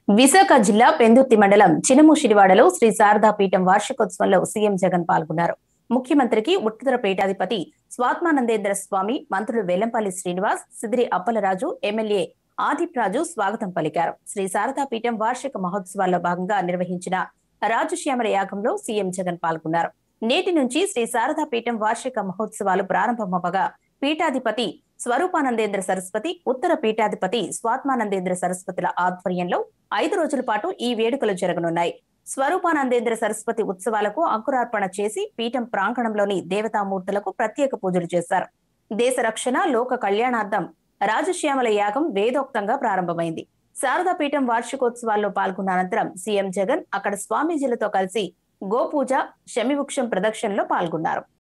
విశాఖ జిల్లా పెందుర్తి మండలం చినముషిరివాడలో శ్రీ శారదా పీఠం వార్షికోత్సవంలో సీఎం జగన్ పాల్గొన్నారు ముఖ్యమంత్రికి ఉత్తర పీఠాధిపతి స్వాత్మానందేంద్ర స్వామి మంత్రులు వెల్లంపల్లి శ్రీనివాస్ సిదిరి అప్పలరాజు ఎమ్మెల్యే ఆదిప్ రాజు స్వాగతం పలికారు శ్రీ శారదా పీఠం వార్షిక మహోత్సవాల్లో భాగంగా నిర్వహించిన రాజశ్యామల యాగంలో సీఎం జగన్ పాల్గొన్నారు నేటి నుంచి శ్రీ శారదా పీఠం వార్షిక మహోత్సవాలు ప్రారంభమవగా పీఠాధిపతి స్వరూపానందేంద్ర సరస్వతి ఉత్తర పీఠాధిపతి స్వాత్మానందేంద్ర సరస్వతుల ఆధ్వర్యంలో ఐదు రోజుల పాటు ఈ వేడుకలు జరగనున్నాయి స్వరూపానందేంద్ర సరస్వతి ఉత్సవాలకు అంకురార్పణ చేసి పీఠం ప్రాంగణంలోని దేవతామూర్తులకు ప్రత్యేక పూజలు చేశారు దేశ రక్షణ లోక కళ్యాణార్థం రాజశ్యామల యాగం వేదోక్తంగా ప్రారంభమైంది శారదా పీఠం వార్షికోత్సవాల్లో పాల్గొన్న అనంతరం సీఎం జగన్ అక్కడ స్వామీజీలతో కలిసి గోపూజ శమివృక్షం ప్రదక్షిణలో పాల్గొన్నారు